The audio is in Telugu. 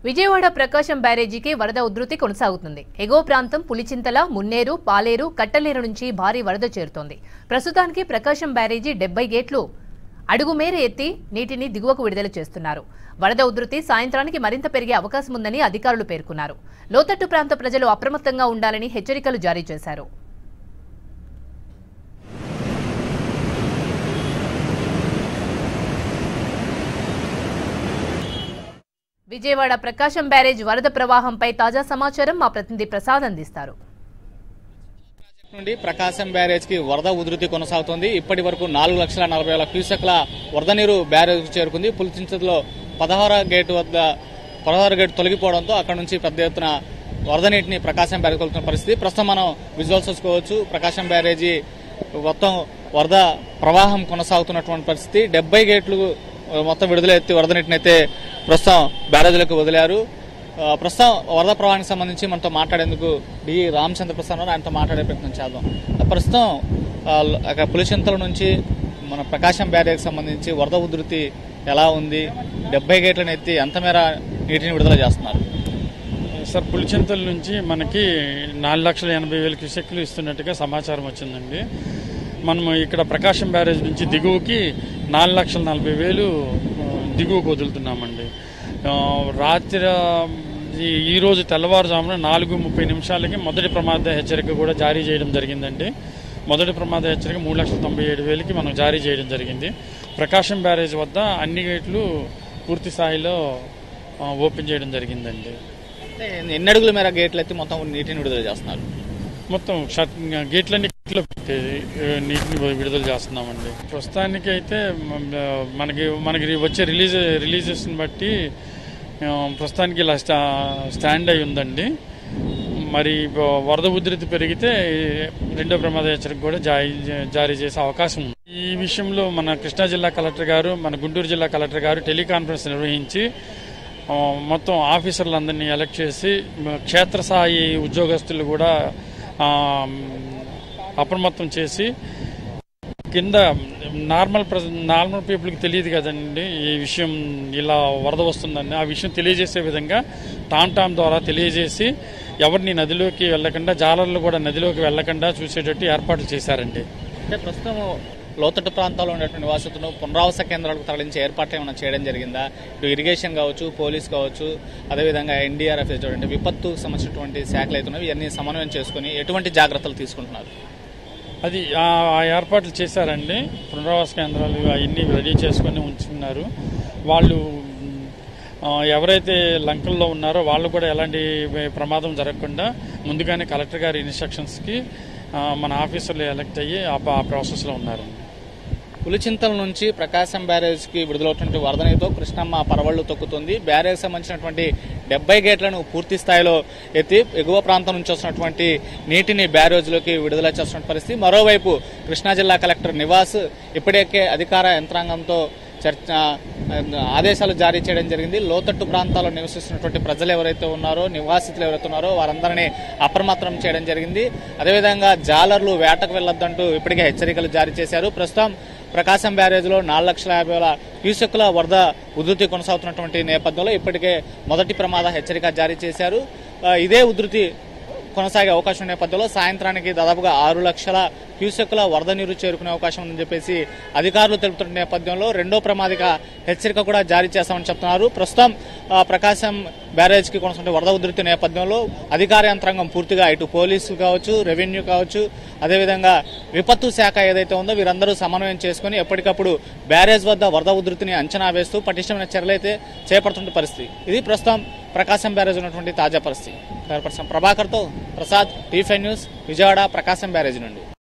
విజయవాడ ప్రకాశం బ్యారేజీకి వరద ఉధృతి కొనసాగుతుంది ఎగువ ప్రాంతం పులిచింతల మున్నేరు పాలేరు కట్టలేరు నుంచి భారీ వరద చేరుతోంది ప్రస్తుతానికి ప్రకాశం బ్యారేజీ డెబ్బై గేట్లు అడుగు మేర ఎత్తి నీటిని దిగువకు విడుదల చేస్తున్నారు వరద ఉధృతి సాయంత్రానికి మరింత పెరిగే అవకాశం ఉందని అధికారులు పేర్కొన్నారు లోతట్టు ప్రాంత ప్రజలు అప్రమత్తంగా ఉండాలని హెచ్చరికలు జారీ చేశారు విజయవాడ ప్రకాశం బ్యారేజ్ వరద ప్రవాహంపై తాజా సమాచారం మా ప్రతినిధి ప్రసాద్ అందిస్తారు నుండి ప్రకాశం బ్యారేజ్ కి వరద ఉధృతి కొనసాగుతోంది ఇప్పటి వరకు నాలుగు లక్షల నలభై వేల క్యూసెక్ల వరద నీరు బ్యారేజ్ చేరుకుంది పులిచింతలో పదహార గేటు వద్ద పదహారు గేటు తొలగిపోవడంతో అక్కడ నుంచి పెద్ద ఎత్తున వరద నీటిని ప్రకాశం బ్యారేజ్ కొలుతున్న పరిస్థితి ప్రస్తుతం మనం విజువల్స్ చూసుకోవచ్చు ప్రకాశం బ్యారేజీ మొత్తం వరద ప్రవాహం కొనసాగుతున్నటువంటి పరిస్థితి డెబ్బై గేట్లు మొత్తం విడుదల ఎత్తి వరద నీటిని అయితే ప్రస్తుతం బ్యారేజ్లకు వదిలారు ఆ, ప్రస్తుతం వరద ప్రవాహానికి సంబంధించి మనతో మాట్లాడేందుకు డి రామచంద్ర ప్రసాద్ ఉన్నారు. ఆయనతో మాట్లాడే ప్రయత్నం చేద్దాం ఆ, ప్రస్తుతం ఆ, ల- అక్కడ పులిచింతల నుంచి మన ప్రకాశం బ్యారేజ్కి సంబంధించి వరద ఉధృతి ఎలా ఉంది డెబ్బై గేట్లను ఎత్తి ఎంత మేర నీటిని విడుదల చేస్తున్నారు సార్ పులిచింతల నుంచి మనకి నాలుగు లక్షల ఎనభై వేల క్యూసెక్లు ఇస్తున్నట్టుగా సమాచారం వచ్చిందండి మనము ఇక్కడ ప్రకాశం బ్యారేజ్ నుంచి దిగువకి నాలుగు లక్షల నలభై వేలు ఆ, దిగువకు వదులుతున్నామండి ఆ, రాత్రి ఆ, ఈ- ఈ రోజు తెల్లవారుజామున నాలుగు ముప్పై నిమిషాలకి మొదటి ప్రమాద హెచ్చరిక కూడా జారీ చేయడం జరిగిందండి మొదటి ప్రమాద హెచ్చరిక మూడు లక్షల తొంభై ఏడు వేలకి మనం జారీ చేయడం జరిగింది ప్రకాశం బ్యారేజ్ వద్ద అన్ని గేట్లు పూర్తి స్థాయిలో ఆ, ఓపెన్ చేయడం జరిగిందండి అంటే ఎన్ని అడుగుల మేర గేట్లు ఎత్తి మొత్తం నీటిని విడుదల చేస్తున్నారు మొత్తం షట్ గేట్లన్నీ గేట్లో పెట్టి ఆ, నీటిని విడుదల చేస్తున్నామండి ప్రస్తుతానికి అయితే మ- మనకి మనకి వచ్చే రిలీజ్ రిలీజెస్ని బట్టి ఆ, ప్రస్తుతానికి ఇలా స్టా స్టాండ్ అయి ఉందండి మరి వ- వరద ఉధృతి పెరిగితే రెండో ప్రమాద హెచ్చరిక కూడా జారీ జారీ చేసే అవకాశం ఉంది ఈ విషయంలో మన కృష్ణా జిల్లా కలెక్టర్ గారు మన గుంటూరు జిల్లా కలెక్టర్ గారు టెలికాన్ఫరెన్స్ నిర్వహించి ఆ, మొత్తం ఆఫీసర్లందరినీ ఎలక్ట్ చేసి మ- క్షేత్రస్థాయి ఉద్యోగస్తులు కూడా ఆ, అప్రమత్తం చేసి కింద నార్మల్ ప్రజ నార్మల్ పీపుల్కి తెలియదు కదండి ఈ విషయం ఇలా వరద వస్తుందని ఆ విషయం తెలియజేసే విధంగా టామ్ టామ్ ద్వారా తెలియజేసి ఎవరిని నదిలోకి వెళ్ళకుండా జాలర్లు కూడా నదిలోకి వెళ్ళకుండా చూసేటట్టు ఏర్పాట్లు చేశారండి అంటే ప్రస్తుతం లోతట్టు ప్రాంతాల్లో ఉన్నటువంటి నివాసితులను పునరావాస కేంద్రాలకు తరలించే ఏర్పాట్లు ఏమైనా చేయడం జరిగిందా ఇటు ఇరిగేషన్ కావచ్చు పోలీస్ కావచ్చు అదేవిధంగా ఎన్డీఆర్ఎఫ్ చూడండి విపత్తుకు సంబంధించినటువంటి శాఖలు అవుతున్నాయి ఇవన్నీ సమన్వయం చేసుకుని ఎటువంటి జాగ్రత్తలు తీసుకుంటున్నారు అది ఆ ఆ ఏర్పాట్లు చేశారండి పునరావాస కేంద్రాలు అవన్నీ రెడీ చేసుకొని ఉంచుకున్నారు వాళ్ళు మ్, ఆ, ఎవరైతే లంకల్లో ఉన్నారో వాళ్ళు కూడా ఎలాంటి ప్రమాదం జరగకుండా ముందుగానే కలెక్టర్ గారి ఇన్స్ట్రక్షన్స్కి ఆ, మన ఆఫీసర్లు ఎలక్ట్ అయ్యి ఆ ప- ఆ ప్రాసెస్లో ఉన్నారండి పులిచింతల నుంచి ప్రకాశం బ్యారేజ్ కి విడుదలవుతున్న వరద నీరుతో కృష్ణమ్మ పరవళ్లు తొక్కుతుంది బ్యారేజ్ సంబంధించినటువంటి డెబ్బై గేట్లను పూర్తి స్థాయిలో ఎత్తి ఎగువ ప్రాంతం నుంచి వస్తున్నటువంటి నీటిని బ్యారేజ్లోకి విడుదల చేస్తున్న పరిస్థితి మరోవైపు కృష్ణా జిల్లా కలెక్టర్ నివాస్ ఇప్పటికే అధికార యంత్రాంగంతో చర్చ ఆదేశాలు జారీ చేయడం జరిగింది లోతట్టు ప్రాంతాల్లో నివసిస్తున్నటువంటి ప్రజలు ఎవరైతే ఉన్నారో నివాసితులు ఎవరైతే ఉన్నారో వారందరినీ అప్రమత్తం చేయడం జరిగింది అదేవిధంగా జాలర్లు వేటకు వెళ్లొద్దంటూ ఇప్పటికే హెచ్చరికలు జారీ చేశారు ప్రస్తుతం ప్రకాశం బ్యారేజ్లో నాలుగు లక్షల యాభై వేల క్యూసెక్కుల వరద ఉధృతి కొనసాగుతున్నటువంటి నేపథ్యంలో ఇప్పటికే మొదటి ప్రమాద హెచ్చరిక జారీ చేశారు ఆ, ఇదే ఉధృతి కొనసాగే అవకాశం ఉన్న నేపథ్యంలో సాయంత్రానికి దాదాపుగా ఆరు లక్షల క్యూసెక్కుల వరద నీరు చేరుకునే అవకాశం ఉందని చెప్పేసి అధికారులు తెలుపుతున్న నేపథ్యంలో రెండో ప్రమాదిక హెచ్చరిక కూడా జారీ చేస్తామని చెప్తున్నారు ప్రస్తుతం ఆ, ప్రకాశం బ్యారేజ్ కి కొనసాగే వరద ఉధృతి నేపథ్యంలో అధికార యంత్రాంగం పూర్తిగా ఇటు పోలీసులు కావచ్చు రెవెన్యూ కావచ్చు అదేవిధంగా విపత్తు శాఖ ఏదైతే ఉందో వీరందరూ సమన్వయం చేసుకుని ఎప్పటికప్పుడు బ్యారేజ్ వద్ద వరద ఉధృతిని అంచనా వేస్తూ పటిష్టమైన చర్యలు అయితే చేపడుతున్న పరిస్థితి ఇది ప్రస్తుతం ప్రకాశం బ్యారేజ్ ఉన్నటువంటి తాజా పరిస్థితి పర్సన్ ప్రభాకర్తో Prasad T five news Vijayawada Prakasam barrage నుండి